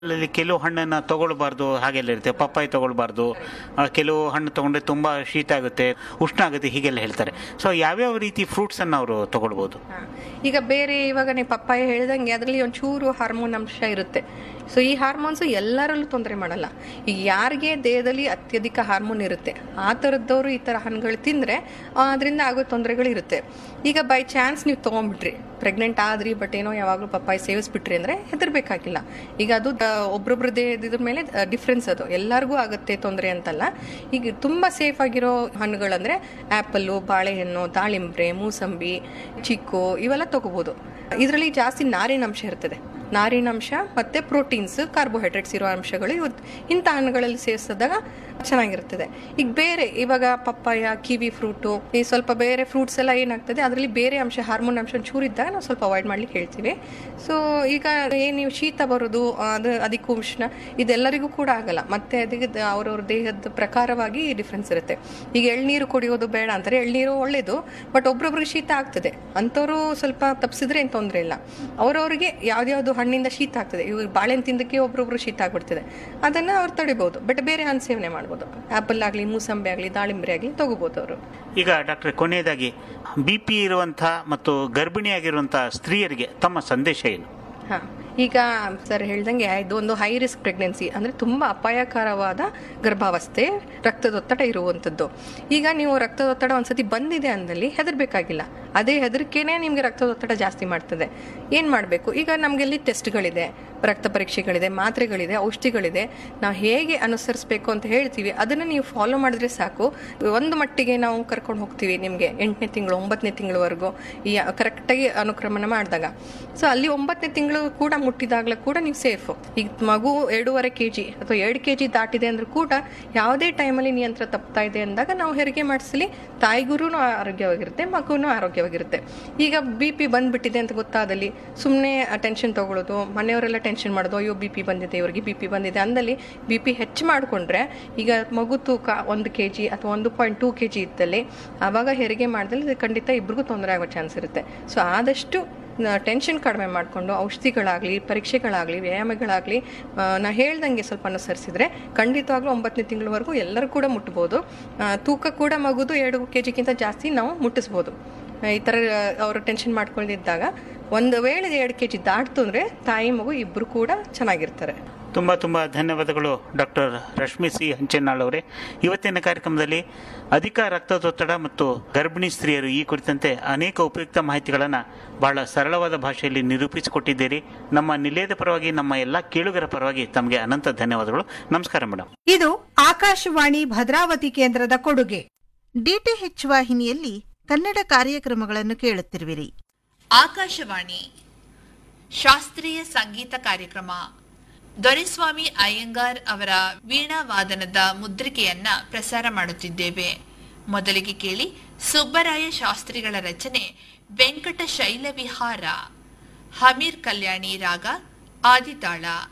ಅಲ್ಲಿ ಕೆಲವು ಹಣ್ಣನ್ನು ತಗೊಳ್ಬಾರ್ದು ಹಾಗೆಲ್ಲ ಇರುತ್ತೆ ಪಪ್ಪಾಯಿ ತಗೊಳ್ಬಾರ್ದು ಆ, ಕೆಲವು ಹಣ್ಣು ತಗೊಂಡ್ರೆ ತುಂಬ ಶೀತ ಆಗುತ್ತೆ ಉಷ್ಣ ಆಗುತ್ತೆ ಹೀಗೆಲ್ಲ ಹೇಳ್ತಾರೆ ಸೊ ಯಾವ್ಯಾವ ರೀತಿ ಫ್ರೂಟ್ಸನ್ನು ಅವರು ತಗೊಳ್ಬೋದು ಹಾ. ಈಗ ಬೇರೆ ಇವಾಗ ನೀವು ಪಪ್ಪಾಯ ಹೇಳ್ದಂಗೆ ಅದರಲ್ಲಿ ಒಂಚೂರು ಹಾರ್ಮೋನ್ ಅಂಶ ಇರುತ್ತೆ ಸೊ ಈ ಹಾರ್ಮೋನ್ಸ್ ಎಲ್ಲರಲ್ಲೂ ತೊಂದರೆ ಮಾಡಲ್ಲ ಈಗ ಯಾರಿಗೆ ದೇಹದಲ್ಲಿ ಅತ್ಯಧಿಕ ಹಾರ್ಮೋನ್ ಇರುತ್ತೆ ಆ ಥರದ್ದವರು ಈ ಥರ ಹಣ್ಣುಗಳು ತಿಂದರೆ ಅದರಿಂದ ಆಗೋ ತೊಂದರೆಗಳು ಇರುತ್ತೆ ಈಗ ಬೈ ಚಾನ್ಸ್ ನೀವು ತೊಗೊಂಡ್ಬಿಟ್ರಿ ಪ್ರೆಗ್ನೆಂಟ್ ಆದ್ರಿ ಬಟ್ ಏನೋ ಯಾವಾಗಲೂ ಪಪ್ಪಾಯಿ ಸೇವಿಸ್ಬಿಟ್ರಿ ಅಂದರೆ ಹೆದರ್ಬೇಕಾಗಿಲ್ಲ ಈಗ ಅದು ದ- ಒಬ್ರೊಬ್ರ ದೇಹದ ಮೇಲೆ ಡಿಫ್ರೆನ್ಸ್ ಅದು ಎಲ್ಲರಿಗೂ ಆಗುತ್ತೆ ತೊಂದರೆ ಅಂತಲ್ಲ ಈಗ ತುಂಬ ಸೇಫ್ ಆಗಿರೋ ಹಣ್ಣುಗಳಂದ್ರೆ ಆ್ಯಪಲ್ಲು ಬಾಳೆಹಣ್ಣು ದಾಳಿಂಬ್ರೆ ಮೂಸಂಬಿ ಚಿಕ್ಕು ಇವೆಲ್ಲ ತಗೋಬೋದು ಇದರಲ್ಲಿ ಜಾಸ್ತಿ ನಾರಿನಾಂಶ ಇರ್ತದೆ ನಾರಿನಾಂಶ ಮತ್ತೆ ಪ್ರೋಟೀನ್ಸ್ ಕಾರ್ಬೋಹೈಡ್ರೇಟ್ಸ್ ಇರೋ ಅಂಶಗಳು ಇವು ಇಂಥ ಹಣ್ಣುಗಳಲ್ಲಿ ಸೇರಿಸಿದಾಗ ಚೆನ್ನಾಗಿರ್ತದೆ ಈಗ ಬೇರೆ ಇವಾಗ ಪಪ್ಪಾಯ ಕಿವಿ ಫ್ರೂಟು ಈ ಸ್ವಲ್ಪ ಬೇರೆ ಫ್ರೂಟ್ಸ್ ಎಲ್ಲ ಏನಾಗ್ತದೆ ಅದರಲ್ಲಿ ಬೇರೆ ಅಂಶ ಹಾರ್ಮೋನ್ ಅಂಶ ಒಂಚೂರು ಇದ್ದಾಗ ನಾವು ಸ್ವಲ್ಪ ಅವಾಯ್ಡ್ ಮಾಡ್ಲಿಕ್ಕೆ ಹೇಳ್ತೀವಿ ಸೊ ಈಗ ಏನು ನೀವು ಶೀತ ಬರೋದು ಅದು ಅದಕ್ಕೆ ಉಷ್ಣ ಇದೆಲ್ಲರಿಗೂ ಕೂಡ ಆಗಲ್ಲ ಮತ್ತೆ ಅದಕ್ಕೆ ದ- ಅವ್ರವ್ರ ದೇಹದ ಪ್ರಕಾರವಾಗಿ ಡಿಫ್ರೆನ್ಸ್ ಇರುತ್ತೆ ಈಗ ಎಳ್ನೀರು ಕುಡಿಯೋದು ಬೇಡ ಅಂತಾರೆ ಎಳ್ನೀರು ಒಳ್ಳೇದು ಬಟ್ ಒಬ್ರೊಬ್ರಿಗೆ ಶೀತ ಆಗ್ತದೆ ಅಂಥವ್ರು ಸ್ವಲ್ಪ ತಪ್ಪಿಸಿದ್ರೆ ಏನು ತೊಂದರೆ ಇಲ್ಲ ಅವ್ರವ್ರಿಗೆ ಯಾವ್ದ್ಯಾವ್ದು ಹಣ್ಣಿಂದ ಶೀತ ಆಗ್ತದೆ ಇವಾಗ ಬಾಳೆಹಣ್ಣು ತಿಂದಕ್ಕೆ ಒಬ್ರೊಬ್ರು ಶೀತ ಆಗ್ಬಿಡ್ತದೆ ಅದನ್ನ ಅವ್ರು ತಡಿಬಹುದು ಬಟ್ ಬೇರೆ ಹಣ್ಣು ಸೇವನೆ ಮಾಡ್ಬೋದು ಆಪಲ್ ಆಗಲಿ ಮೂಸಂಬಿ ಆಗಲಿ ದಾಳಿಂಬೆ ಆಗಲಿ ತಗೋಬಹುದು ಅವರು ಈಗ ಡಾಕ್ಟ್ರೆ ಕೊನೆಯದಾಗಿ ಬಿ ಪಿ ಇರುವಂಥ ಮತ್ತು ಗರ್ಭಿಣಿಯಾಗಿರುವಂಥ ಸ್ತ್ರೀಯರಿಗೆ ತಮ್ಮ ಸಂದೇಶ ಏನು ಹಾ ಈಗ ಸರ್ ಹೇಳ್ದಂಗೆ ಇದು ಒಂದು ಹೈ ರಿಸ್ಕ್ ಪ್ರೆಗ್ನೆನ್ಸಿ ಅಂದ್ರೆ ತುಂಬಾ ಅಪಾಯಕರವಾದ ಗರ್ಭಾವಸ್ಥೆ ರಕ್ತದೊತ್ತಡ ಇರುವಂಥದ್ದು ಈಗ ನೀವು ರಕ್ತದೊತ್ತಡ ಒಂದ್ಸತಿ ಬಂದಿದೆ ಅಂದಲ್ಲಿ ಹೆದರ್ಬೇಕಾಗಿಲ್ಲ ಅದೇ ಹೆದರಿಕೆನೇ ನಿಮ್ಗೆ ರಕ್ತದೊತ್ತಡ ಜಾಸ್ತಿ ಮಾಡ್ತದೆ ಏನ್ ಮಾಡಬೇಕು ಈಗ ನಮ್ಗೆಲ್ಲಿ ಟೆಸ್ಟ್ಗಳಿದೆ ರಕ್ತ ಪರೀಕ್ಷೆಗಳಿದೆ ಮಾತ್ರೆಗಳಿದೆ ಔಷಧಿಗಳಿದೆ ನಾವು ಹೇಗೆ ಅನುಸರಿಸಬೇಕು ಅಂತ ಹೇಳ್ತೀವಿ ಅದನ್ನು ನೀವು ಫಾಲೋ ಮಾಡಿದ್ರೆ ಸಾಕು ಒಂದು ಮಟ್ಟಿಗೆ ನಾವು ಕರ್ಕೊಂಡು ಹೋಗ್ತೀವಿ ನಿಮಗೆ ಎಂಟನೇ ತಿಂಗಳು ಒಂಬತ್ತನೇ ತಿಂಗಳವರೆಗೂ ಈ ಕರೆಕ್ಟಾಗಿ ಅನುಕ್ರಮಣ ಮಾಡಿದಾಗ ಸೊ ಅಲ್ಲಿ ಒಂಬತ್ತನೇ ತಿಂಗಳು ಕೂಡ ಮುಟ್ಟಿದಾಗಲೂ ಕೂಡ ನೀವು ಸೇಫ್ ಈಗ ಮಗು ಎರಡೂವರೆ ಕೆ ಜಿ ಅಥವಾ ಎರಡು ಕೆ ಜಿ ದಾಟಿದೆ ಅಂದ್ರೂ ಕೂಡ ಯಾವುದೇ ಟೈಮಲ್ಲಿ ನಿಯಂತ್ರ ತಪ್ತಾ ಇದೆ ಅಂದಾಗ ನಾವು ಹೆರಿಗೆ ಮಾಡಿಸಲಿ ತಾಯಿಗೂ ಆರೋಗ್ಯವಾಗಿರುತ್ತೆ ಮಗುನೂ ಆರೋಗ್ಯವಾಗಿರುತ್ತೆ ಈಗ ಬಿ ಪಿ ಬಂದ್ಬಿಟ್ಟಿದೆ ಅಂತ ಗೊತ್ತಾದಲ್ಲಿ ಸುಮ್ಮನೆ ಟೆನ್ಷನ್ ತಗೊಳ್ಳೋದು ಮನೆಯವರೆಲ್ಲ ಟೆನ್ಷನ್ ಮಾಡೋದು ಅಯ್ಯೋ ಬಿ ಪಿ ಬಂದಿದೆ ಇವ್ರಿಗೆ ಬಿ ಪಿ ಬಂದಿದೆ ಅಂದಲ್ಲಿ ಬಿ ಪಿ ಹೆಚ್ಚು ಮಾಡಿಕೊಂಡ್ರೆ ಈಗ ಮಗು ತೂಕ ಒಂದು ಕೆ ಜಿ ಅಥವಾ ಒಂದು ಪಾಯಿಂಟ್ ಟೂ ಕೆ ಜಿ ಇದ್ದಲ್ಲಿ ಆವಾಗ ಹೆರಿಗೆ ಮಾಡಿದಲ್ಲಿ ಖಂಡಿತ ಇಬ್ರಿಗೂ ತೊಂದರೆ ಆಗೋ ಚಾನ್ಸ್ ಇರುತ್ತೆ ಸೊ ಆದಷ್ಟು ಟೆನ್ಷನ್ ಕಡಿಮೆ ಮಾಡಿಕೊಂಡು ಔಷಧಿಗಳಾಗಲಿ ಪರೀಕ್ಷೆಗಳಾಗಲಿ ವ್ಯಾಯಾಮಗಳಾಗಲಿ ನಾ ಹೇಳ್ದಂಗೆ ಸ್ವಲ್ಪ ಅನುಸರಿಸಿದ್ರೆ ಖಂಡಿತವಾಗ್ಲೂ ಒಂಬತ್ತನೇ ತಿಂಗಳವರೆಗೂ ಎಲ್ಲರೂ ಕೂಡ ಮುಟ್ಬೋದು ಆ, ತೂಕ ಕೂಡ ಮಗುದು ಎರಡು ಕೆ ಜಿಗಿಂತ ಜಾಸ್ತಿ ನಾವು ಮುಟ್ಟಿಸ್ಬೋದು ಈ ಥರ ಅವರು ಟೆನ್ಷನ್ ಮಾಡ್ಕೊಂಡಿದ್ದಾಗ ಒಂದು ವೇಳೆ ಎರಡು ಕೆ ಜಿ ದಾಟ್ತು ಅಂದರೆ ತಾಯಿ ಮಗು ಇಬ್ಬರು ಕೂಡ ಚೆನ್ನಾಗಿರ್ತಾರೆ ತುಂಬ ತುಂಬ ಧನ್ಯವಾದಗಳು ಡಾಕ್ಟರ್ ರಶ್ಮಿ ಸಿ ಹಂಚನಾಳ್ ಅವರೇ ಇವತ್ತಿನ ಕಾರ್ಯಕ್ರಮದಲ್ಲಿ ಅಧಿಕ ರಕ್ತದೊತ್ತಡ ಮತ್ತು ಗರ್ಭಿಣಿ ಸ್ತ್ರೀಯರು ಈ ಕುರಿತಂತೆ ಅನೇಕ ಉಪಯುಕ್ತ ಮಾಹಿತಿಗಳನ್ನು ಬಹಳ ಸರಳವಾದ ಭಾಷೆಯಲ್ಲಿ ನಿರೂಪಿಸಿಕೊಟ್ಟಿದ್ದೀರಿ ನಮ್ಮ ನಿಲಯದ ಪರವಾಗಿ ನಮ್ಮ ಎಲ್ಲ ಕೇಳುಗರ ಪರವಾಗಿ ತಮಗೆ ಅನಂತ ಧನ್ಯವಾದಗಳು ನಮಸ್ಕಾರ ಮೇಡಮ್ ಇದು ಆಕಾಶವಾಣಿ ಭದ್ರಾವತಿ ಕೇಂದ್ರದ ಕೊಡುಗೆ ಡಿಟಿಎಚ್ ವಾಹಿನಿಯಲ್ಲಿ ಕನ್ನಡ ಕಾರ್ಯಕ್ರಮಗಳನ್ನು ಕೇಳುತ್ತಿರುವಿರಿ ಆಕಾಶವಾಣಿ ಶಾಸ್ತ್ರೀಯ ಸಂಗೀತ ಕಾರ್ಯಕ್ರಮ ದೊರೆಸ್ವಾಮಿ ಅಯ್ಯಂಗಾರ್ ಅವರ ವೀಣಾ ವಾದನದ ಮುದ್ರಿಕೆಯನ್ನ ಪ್ರಸಾರ ಮಾಡುತ್ತಿದ್ದೇವೆ ಮೊದಲಿಗೆ ಕೇಳಿ ಸುಬ್ಬರಾಯ ಶಾಸ್ತ್ರಿಗಳ ರಚನೆ ವೆಂಕಟ ಶೈಲ ವಿಹಾರ ಹಮೀರ್ ಕಲ್ಯಾಣಿ ರಾಗ ಆದಿತಾಳ